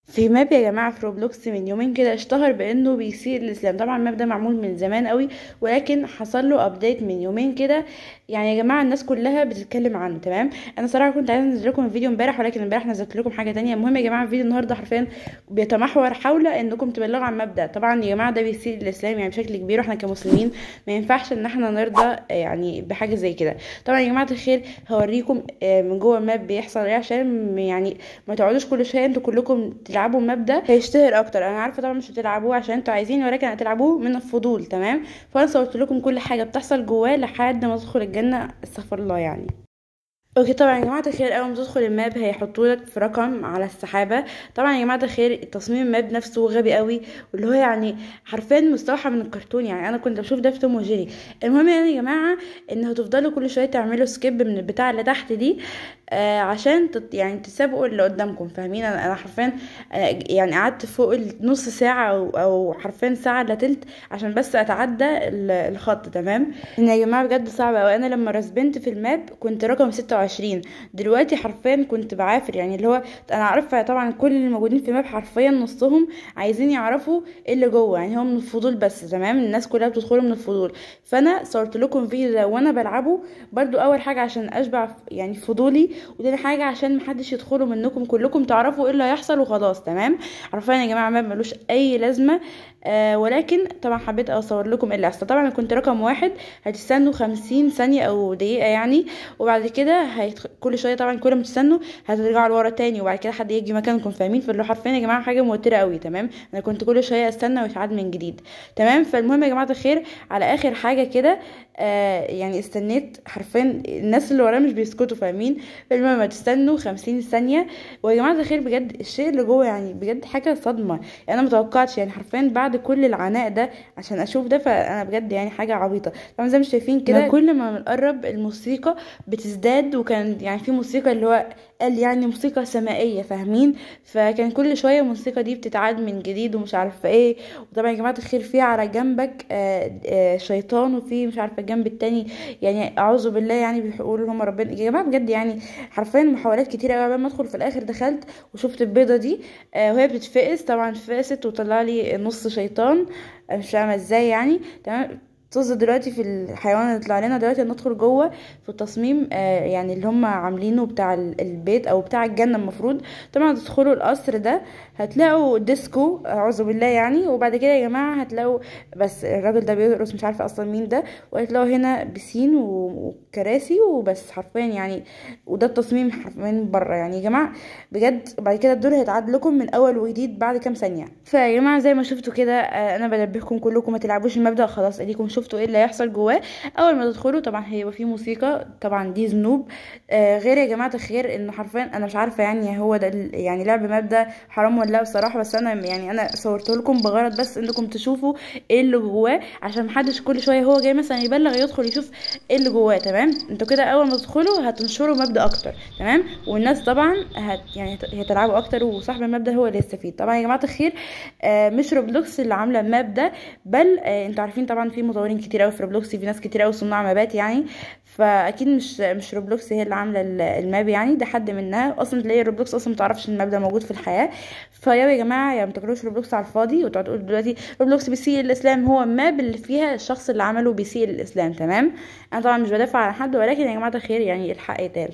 في ماب يا جماعة في روبلوكس من يومين كده اشتهر بانه بيسيء الاسلام طبعا الماب ده معمول من زمان قوي ولكن حصل له ابديت من يومين كده يعني يا جماعة الناس كلها بتتكلم عنه تمام انا صراحة كنت عايزة انزل لكم الفيديو امبارح ولكن امبارح نزلت لكم حاجة تانية المهم يا جماعة الفيديو النهاردة حرفيا بيتمحور حول انكم تبلغوا عن الماب ده طبعا يا جماعة ده بيسيء الاسلام يعني بشكل كبير واحنا كمسلمين ما ينفعش ان احنا نرضى يعني بحاجة زي كده طبعا يا جماعة الخير هوريكم آه، من جوه الماب بيحصل ايه عشان يعني ما تقعدوش كل شوية انتوا كلكم تلعبوا الماب ده هيشتهر اكتر انا عارفه طبعا مش هتلعبوه عشان انتوا عايزين ولكن هتلعبوه من الفضول تمام فانا صورت لكم كل حاجه بتحصل جواه لحد ما تدخل الجنه استغفر الله يعني اوكي طبعا يا جماعه الخير اول ما تدخل الماب هيحطوا لك في رقم على السحابه طبعا يا جماعه الخير تصميم الماب نفسه غبي قوي واللي هو يعني حرفيا مستوحى من الكرتون يعني انا كنت بشوف ده في توم وجيري المهم يعني يا جماعه ان هتفضلوا كل شويه تعملوا سكيب من البتاع اللي تحت دي آه عشان تت يعني تسابقوا اللي قدامكم فاهمين انا انا حرفيا آه يعني قعدت فوق النص ساعه او او حرفيا ساعه الا تلت عشان بس اتعدى ال- الخط تمام ان يا جماعه بجد صعب اوي انا لما رسبنت في الماب كنت رقم 26 دلوقتي حرفيا كنت بعافر يعني اللي هو انا عارفه طبعا كل اللي موجودين في الماب حرفيا نصهم عايزين يعرفوا ايه اللي جوه يعني هو من الفضول بس تمام الناس كلها بتدخله من الفضول فانا صورت لكم فيديو ده وانا بلعبه برضو اول حاجه عشان اشبع يعني فضولي وتاني حاجه عشان محدش يدخلوا منكم كلكم تعرفوا ايه اللي هيحصل وخلاص تمام حرفيا يا جماعه ماب ملوش اي لازمه آه ولكن طبعا حبيت اصور لكم ايه اللي هيحصل طبعا انا كنت رقم واحد هتستنوا خمسين ثانيه او دقيقه يعني وبعد كده هيتخ... كل شويه طبعا كل ما تستنوا هترجعوا لورا تاني وبعد كده حد يجي مكانكم فاهمين فاللي هو حرفيا يا جماعه حاجه موتره قوي تمام انا كنت كل شويه استنى ويتعاد من جديد تمام فالمهم يا جماعه الخير على اخر حاجه كده آه يعني استنيت حرفيا الناس اللي ورايا مش بيسكتوا فاهمين فالمهم هتستنوا خمسين ثانيه ويا جماعه الخير بجد الشيء اللي جوه يعني بجد حاجه صدمه يعني انا متوقعتش يعني حرفيا بعد كل العناء ده عشان اشوف ده فانا بجد يعني حاجه عبيطه طبعا زي ما شايفين كده كل ما بنقرب الموسيقى بتزداد وكان يعني في موسيقى اللي هو قال يعني موسيقى سمائيه فاهمين فكان كل شويه الموسيقى دي بتتعاد من جديد ومش عارفه ايه وطبعا يا جماعه الخير في على جنبك آه آه شيطان وفي مش عارفه الجنب التاني يعني اعوذ بالله يعني بيقولوا هم ربنا يا جماعه بجد يعني حرفيا محاولات كتيره قوي قبل ما ادخل في الاخر دخلت وشفت البيضه دي آه وهي بتتفقس طبعا فقست وطلع لي نص شيطان آه مش فاهمه ازاي يعني تمام طز دلوقتي في الحيوان اللي طلع لنا دلوقتي ندخل جوه في التصميم آه يعني اللي هم عاملينه بتاع ال- البيت او بتاع الجنه المفروض طبعا تدخلوا القصر ده هتلاقوا ديسكو اعوذ بالله يعني وبعد كده يا جماعه هتلاقوا بس الراجل ده بيرقص مش عارفه اصلا مين ده وهتلاقوا هنا بسين و- وكراسي وبس حرفيا يعني وده التصميم حرفيا بره يعني يا جماعه بجد وبعد كده الدور هيتعاد لكم من اول وجديد بعد كام ثانيه فيا جماعه زي ما شفتوا كده آه، انا بنبهكم كلكم ما تلعبوش المبدا خلاص اديكم شفتوا ايه اللي هيحصل جواه اول ما تدخلوا طبعا هيبقى فيه موسيقى طبعا دي ذنوب آه غير يا جماعه الخير ان حرفيا انا مش عارفه يعني هو ده ال- يعني لعب مبدا حرام ولا لا بصراحه بس انا يعني انا صورته لكم بغرض بس انكم تشوفوا ايه اللي جواه عشان محدش كل شويه هو جاي مثلا يبلغ يدخل يشوف ايه اللي جواه تمام انتوا كده اول ما تدخلوا هتنشروا مبدا اكتر تمام والناس طبعا هت يعني هت- هتلعبوا اكتر وصاحب المبدا هو اللي يستفيد طبعا يا جماعه الخير آه مش روبلوكس اللي عامله الماب ده بل آه انتوا عارفين طبعا في مطورين كتير قوي في روبلوكس في ناس كتير قوي صناع مابات يعني فاكيد مش مش روبلوكس هي اللي عامله ال- الماب يعني ده حد منها اصلا تلاقي روبلوكس اصلا متعرفش ان الماب ده موجود في الحياه فيا يا جماعه يا ما تاكلوش روبلوكس على الفاضي وتقعدوا تقولوا دلوقتي روبلوكس بيسيء الاسلام هو ماب اللي فيها الشخص اللي عمله بيسيء الاسلام تمام انا طبعا مش بدافع عن حد ولكن يا جماعه الخير يعني الحق يتقال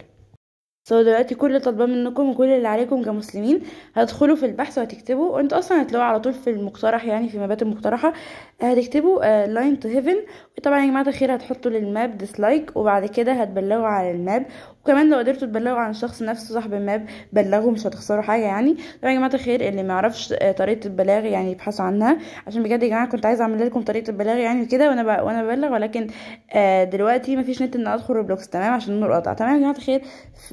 سو دلوقتي كل اللي طالباه منكم وكل اللي عليكم كمسلمين هتدخلوا في البحث وهتكتبوا وانتوا اصلا هتلاقوا على طول في المقترح يعني في المابات المقترحه هتكتبوا لاين تو هيفن وطبعا يا جماعه الخير هتحطوا للماب ديسلايك وبعد كده هتبلغوا على الماب وكمان لو قدرتوا تبلغوا عن الشخص نفسه صاحب الماب بلغوا مش هتخسروا حاجه يعني طبعا يا جماعه الخير اللي ما يعرفش آه، طريقه البلاغ يعني يبحثوا عنها عشان بجد يا جماعه كنت عايزه اعمل لكم طريقه البلاغ يعني وكده وانا ب... وانا ببلغ ولكن آه دلوقتي ما فيش نت ان ادخل روبلوكس تمام عشان النور قطع تمام يا جماعه الخير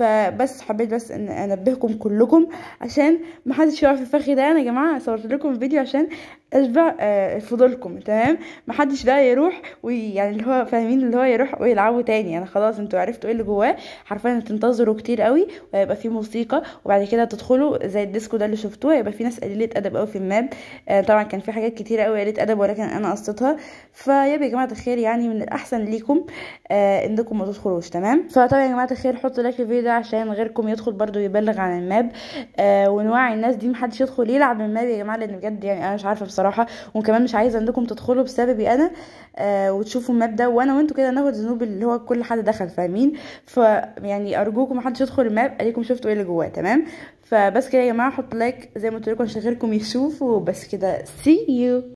فبس حبيت بس ان انبهكم كلكم عشان ما حدش يقع في الفخ ده انا يا جماعه صورت لكم الفيديو عشان اشبع آه، فضولكم تمام محدش بقى يروح ويعني اللي هو فاهمين اللي هو يروح ويلعبوا تاني يعني خلاص انتوا عرفتوا ايه اللي جواه حرفيا تنتظروا كتير قوي وهيبقى فيه موسيقى وبعد كده تدخلوا زي الديسكو ده اللي شفتوه هيبقى فيه ناس قليله ادب قوي في الماب آه، طبعا كان في حاجات كتيره قوي قليله ادب ولكن انا قصيتها فيا جماعه الخير يعني من الاحسن ليكم آه انكم ما تدخلوش تمام فطبعا يا جماعه الخير حطوا لايك للفيديو ده عشان غيركم يدخل برضو يبلغ عن الماب آه ونوعي الناس دي محدش يدخل يلعب الماب يا جماعه لان بجد يعني انا مش عارفه بصراحه وكمان مش عايزه انكم تدخلوا بسببي انا آه وتشوفوا الماب ده وانا وانتوا كده ناخد ذنوب اللي هو كل حد دخل فاهمين ف يعني ارجوكم محدش يدخل الماب اديكم شفتوا ايه اللي جواه تمام فبس كده يا جماعه حطوا لايك زي ما قلت لكم عشان غيركم يشوفوا بس كده see you